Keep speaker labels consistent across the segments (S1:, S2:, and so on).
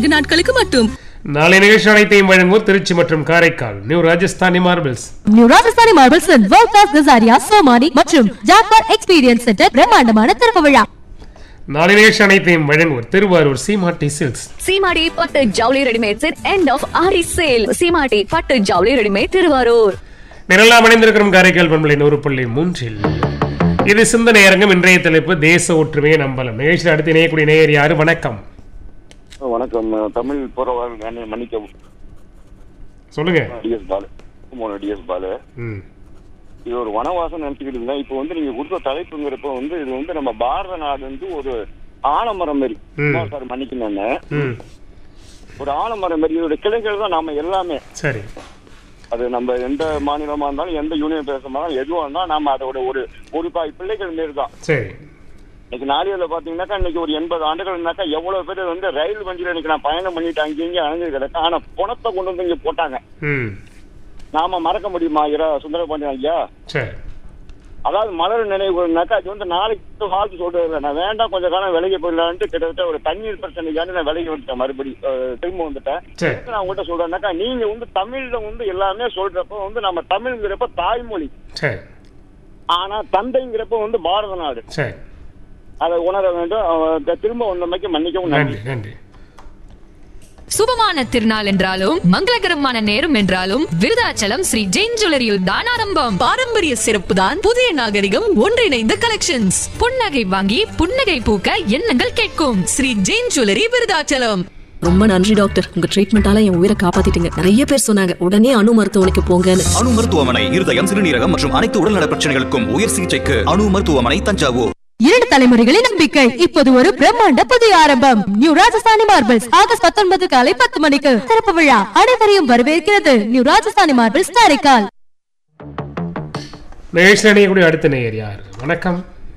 S1: நான்கு நாட்களுக்கு மட்டும்
S2: நாளை நிகழ்ச்சி அனைத்தையும் வழங்குவோர் திருச்சி மற்றும் Karaikal new Rajasthani marbles
S3: new Rajasthani marbles world class Kajaria Somany மற்றும் ஜாக்வார் எக்ஸ்பீரியன்ஸ் சென்டர் பிரம்மாண்டமான திறப்பு விழா
S2: நாளை நிகழ்ச்சி அனைத்தையும் வழங்குவோர் திருவாரூர் சீமாட்டி சில்க்ஸ்
S4: சீமாடி பட்டு ஜவுளி ரெடிமேட்ஸ் எண்ட் ஆஃப் ஆரி சேல் சீமாடி பட்டு ஜவுளி ரெடிமேட் திருவாரூர்
S2: நிரலாம் அணைந்திருக்கிறோம் காரைக்கால் பண்பலை நூறு புள்ளி மூன்றில் இது சிந்தனை அரங்கம் இன்றைய தலைப்பு தேச ஒற்றுமையை நம்பலம் நிகழ்ச்சியில் அடுத்து இணையக்கூடிய நேயர் யாரு வணக்கம்
S5: வணக்கம் தமிழ் புறவாள் என்னை மன்னிக்கவும்
S2: சொல்லுங்க
S5: டிஎஸ் பாலு கும்பகோணம் டிஎஸ் பாலு
S2: ம்
S5: இது ஒரு வனவாசம் நினைச்சுக்கிட்டு இருந்தேன் இப்போ வந்து நீங்க கொடுத்த தலைப்புங்கிறப்ப வந்து இது வந்து நம்ம பாரத நாடு வந்து ஒரு ஆலமரம் மாதிரி
S2: ம்.
S5: சும்மா சார் மன்னிக்கணும்
S2: ம்
S5: ஒரு ஆலமரம் மாதிரி இதோட கிளைகள் தான் நாம எல்லாமே
S2: சரி
S5: அது நம்ம எந்த மாநிலமா இருந்தாலும் எந்த யூனியன் பிரதேசமா இருந்தாலும் எதுவாக இருந்தாலும் நம்ம அதோட ஒரு ஒரு பாய் பிள்ளைகள் மாரி தான்
S2: சரி
S5: இன்னைக்கு நாளிதழில் பாத்தீங்கன்னாக்கா இன்னைக்கு ஒரு எண்பது ஆண்டுகள்னாக்கா எவ்வளவு பேர் வந்து ரயில் வண்டியில இன்னைக்கு நான் பயணம் பண்ணிட்டு அங்கேயும் இங்கேயும் அலைஞ்சு கிடக்கேன் ஆனா பணத்தை கொண்டு வந்து இங்க போட்டாங்க
S2: ம்
S5: நாம மறக்க முடியுமா இரா சுந்தரபாண்டியன் ஐயா
S2: சரி
S5: அதாவது மலர் நினைவுனாக்கா அது வந்து நாளைக்கு வாழ்த்து சொல்றது இல்லை நான் வேண்டாம் கொஞ்ச காலம் விலகி போயிடலான்ட்டு கிட்டத்தட்ட ஒரு தண்ணீர் பிரச்சனைக்காண்டி நான் விலகி வந்துட்டேன் மறுபடி அஹ், திரும்ப வந்துட்டேன்
S2: சரி
S5: எதுக்கு நான் உங்கள்கிட்ட சொல்றேன்னாக்கா நீங்க வந்து தமிழ்ல வந்து எல்லாமே சொல்றப்ப வந்து நம்ம தமிழ்ங்கிறப்ப தாய்மொழி
S2: சரி
S5: ஆனா தந்தைங்கிறப்ப வந்து பாரத நாடு
S2: சரி
S5: அதை உணர வேண்டும் அஹ், திரும்ப வந்தமைக்கு மன்னிக்கவும் நன்றி
S2: நன்றி நன்றி
S6: சுபமான திருநாள் என்றாலும் மங்களகரமான நேரம் என்றாலும் விருதாச்சலம் ஸ்ரீ ஜெயின் ஜுவல்லரியில் தான் ஆரம்பம்
S1: பாரம்பரிய சிறப்பு தான் புதிய நாகரிகம் ஒன்றிணைந்த கலெக்ஷன்ஸ்
S6: புன்னகை வாங்கி புன்னகை பூக்க எண்ணங்கள் கேட்கும்
S1: ஸ்ரீ ஜெயின் ஜுவல்லரி விருதாச்சலம்
S7: ரொம்ப நன்றி டாக்டர் உங்க ட்ரீட்மெண்டால என் உயிரை காப்பாத்திட்டீங்க நிறைய பேர் சொன்னாங்க உடனே அணு மருத்துவமனைக்கு போங்கன்னு
S8: அணு மருத்துவமனை இருதயம் சிறுநீரகம் மற்றும் அனைத்து உடல்நல பிரச்சனைகளுக்கும் உயர் சிகிச்சைக்கு அணு மருத்துவமனை தஞ்சாவூர்
S3: இரண்டு தலைமுறைகளின் நம்பிக்கை இப்போது ஒரு பிரம்மாண்ட புதிய ஆரம்பம் நியூ ராஜஸ்தானி மார்பிள்ஸ் ஆகஸ்ட் பத்தொன்பது காலை பத்து மணிக்கு திறப்பு விழா அனைவரையும் வரவேற்கிறது நியூ ராஜஸ்தானி மார்பிள்ஸ் காரைக்கால்
S2: நிகழ்ச்சியில் இணையக்கூடிய அடுத்த நேயர் யார் வணக்கம்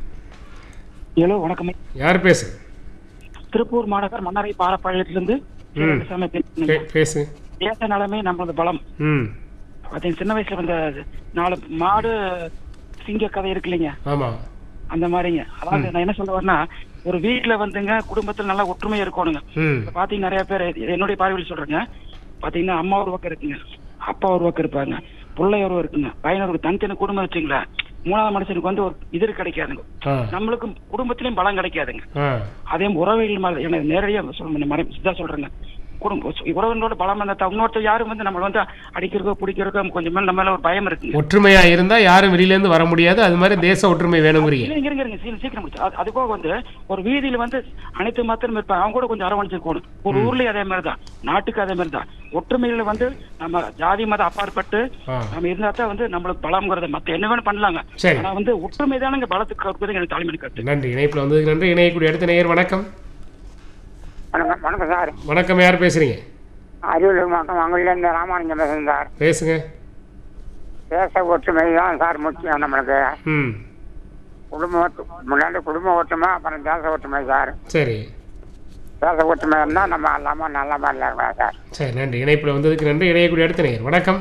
S9: ஹலோ வணக்கம்
S2: யார் பேசு
S9: திருப்பூர் மாநகர் மன்னரை பாலப்பாளையத்திலிருந்து
S2: ம்.
S9: சாமி பேசுறேன்.
S2: பே- பேசு
S9: தேச நலமே நம்மளது பலம்
S2: ம்
S9: பார்த்தீங்க சின்ன வயசுல வந்த நாலு மாடு சிங்க கதை இருக்கு இல்லைங்க
S2: ஆமாம்
S9: அந்த மாதிரிங்க அதாவது நான் என்ன சொல்ல வரேன்னா ஒரு வீட்டுல வந்துங்க குடும்பத்துல நல்லா ஒற்றுமையா இருக்கணுங்க
S2: ம்
S9: இப்ப பாத்தீங்க நிறைய பேர் என்னுடைய பார்வையில் சொல்றேங்க பாத்தீங்கன்னா அம்மா ஒரு பக்கம் இருக்குங்க அப்பா ஒரு பக்கம் இருப்பாங்க பிள்ளை ஒரு இருக்குங்க பையன் ஒரு தனித்தனி குடும்பம் வச்சுங்களேன் மூணாவது மனுஷனுக்கு வந்து ஒரு இது கிடைக்காதுங்க
S2: ஆ
S9: நம்மளுக்கும் குடும்பத்திலயும் பலம் கிடைக்காதுங்க
S2: ஆ
S9: அதே உறவுகள் மாதிரி எனக்கு நேரடியாக சொல்ல மறை இதான் சொல்றேங்க குடும்ப உறவினோட பலம் அந்த இன்னொருத்தர் யாரும் வந்து நம்மள வந்து அடிக்கிறக்கோ பிடிக்கிறக்கோ கொஞ்சம் மேல நம்ம மேல ஒரு பயம் இருக்குங்க
S2: ஒற்றுமையா இருந்தா யாரும் வெளியிலேருந்து வர முடியாது அது மாதிரி தேச ஒற்றுமை வேணுங்கிறீங்க
S9: இல்ல, இருங்க, இருங்க, சீ- சீக்கிரம் முடிச்சு. அது- அது போக வந்து ஒரு வீதியில வந்து அனைத்து மாத்திரம் இருப்பாங்க அவங்க கூட கொஞ்சம் அரவணைச்சிருக்கணும் ஒரு ஊர்லயும் அதே மாதிரி தான் நாட்டுக்கு அதே மாதிரி தான் ஒற்றுமையில வந்து நம்ம ஜாதி மதம் அப்பாற்பட்டு
S2: ஆ.
S9: நம்ம இருந்தா தான் வந்து நம்மளுக்கு பலம்ங்கிறத மத்த என்ன வேணும் பண்ணலாங்க
S2: சரி.
S9: ஆனா வந்து ஒற்றுமை தானங்க பலத்துக்கு கற்பது எனக்கு தலைமை கருத்து
S2: நன்றி இணைப்பில் வந்ததுக்கு நன்றி இணையக்கூடிய அடுத்த நேயர் வணக்கம்
S10: வணக்கம் வணக்கம் சார்
S2: வணக்கம் யார் பேசுறீங்க
S10: அரியலூர் மாவட்டம் அங்குலேருந்து ராமானுஜம் பேசுகிறேன் சார்
S2: பேசுங்க
S10: தேச ஒற்றுமை தான் சார் முக்கியம் நம்மளுக்கு
S2: ம்
S10: குடும்ப ஒற்று- முன்னாடி குடும்ப ஒற்றுமை அப்புறம் தேச ஒற்றுமை சார்
S2: சரி
S10: தேச ஒற்றுமை இருந்தால் நம்ம எல்லாமே நல்ல மாதிரி இருக்கலாம் சார்
S2: சரி நன்றி இணைப்பில் வந்ததுக்கு நன்றி இணையக்கூடிய அடுத்த நேயர் வணக்கம்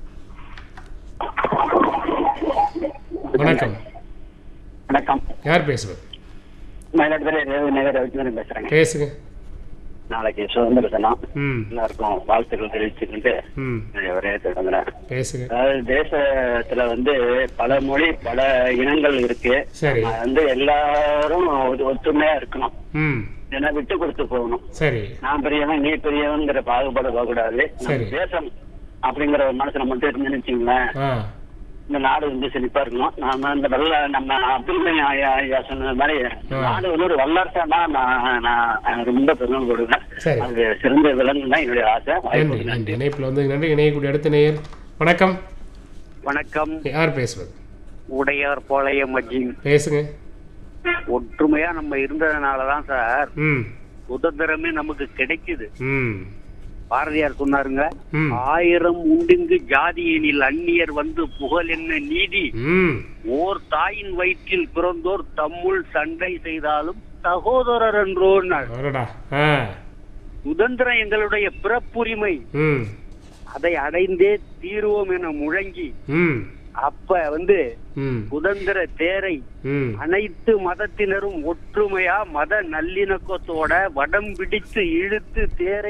S2: வணக்கம்
S9: வணக்கம்
S2: யார் பேசுவது
S9: மயிலாடுதுறை நேர ரவிச்சந்திரன் பேசுறேங்க
S2: பேசுங்க
S9: நாளைக்கு சுதந்திர தினம்
S2: ம்
S9: எல்லாருக்கும் வாழ்த்துக்கள் தெரிவிச்சுக்கிட்டு
S2: ம்
S9: ஒரே தொடங்குறேன்
S2: பேசுங்க
S9: அதாவது தேசத்துல வந்து பல மொழி பல இனங்கள் இருக்கு
S2: சரி.
S9: நம்ம வந்து எல்லாரும் ஒரு ஒற்றுமையா இருக்கணும்
S2: ம்
S9: ஏன்னா விட்டு கொடுத்து போகணும்
S2: சரி
S9: நான் பெரியவன் நீ பெரியவங்கிற பாகுபாடு போகக்கூடாது நம்ம
S2: சரி.
S9: தேசம் அப்படிங்கிற ஒரு மனசுல மட்டும் இருந்துன்னு வச்சுங்களேன்
S2: ஆ
S9: இந்த நாடு வந்து செழிப்பா இருக்கணும் நாம இந்த வெள்ள நம்ம அப்துல் கலாம் ஐயா ஐயா சொன்ன மாதிரி
S2: ஆ.
S9: நாடு வந்து ஒரு வல்லரசா தான் நான் நான் ரொம்ப பெருமை கொடுவேன்
S2: சரி.
S9: அது சிறந்த விலங்கு தான் என்னுடைய ஆசை
S2: நன்றி
S9: வாய்ப்புக்கு
S2: நன்றி
S9: நன்றி
S2: இணைப்பில் வந்ததுக்கு நன்றி இணையக்கூடிய அடுத்த நேயர் வணக்கம்
S11: வணக்கம்
S2: யார் பேசுவது
S11: உடையார் பாளையம் மஜின்
S2: பேசுங்க
S11: ஒற்றுமையா நம்ம இருந்ததுனாலதான் சார்
S2: ம்
S11: சுதந்திரமே நமக்கு கிடைக்குது
S2: ம்
S11: பாரதியார் சொன்னாருங்க
S2: ம்.
S11: ஆயிரம் உண்டுங்கு ஜாதியனில் அந்நியர் வந்து புகழ் என்ன நீதி
S2: ம்
S11: ஓர் தாயின் வயிற்றில் பிறந்தோர் தம்முள் சண்டை செய்தாலும் சகோதரர் என்றோன்னார்
S2: அடடா ஆ
S11: சுதந்திரம் எங்களுடைய பிறப்புரிமை
S2: ம்
S11: அதை அடைந்தே தீருவோம் என முழங்கி
S2: ம்
S11: அப்ப வந்து
S2: ம்
S11: சுதந்திர தேரை
S2: ம்
S11: அனைத்து மதத்தினரும் ஒற்றுமையா மத நல்லிணக்கத்தோட வடம் பிடித்து இழுத்து தேரை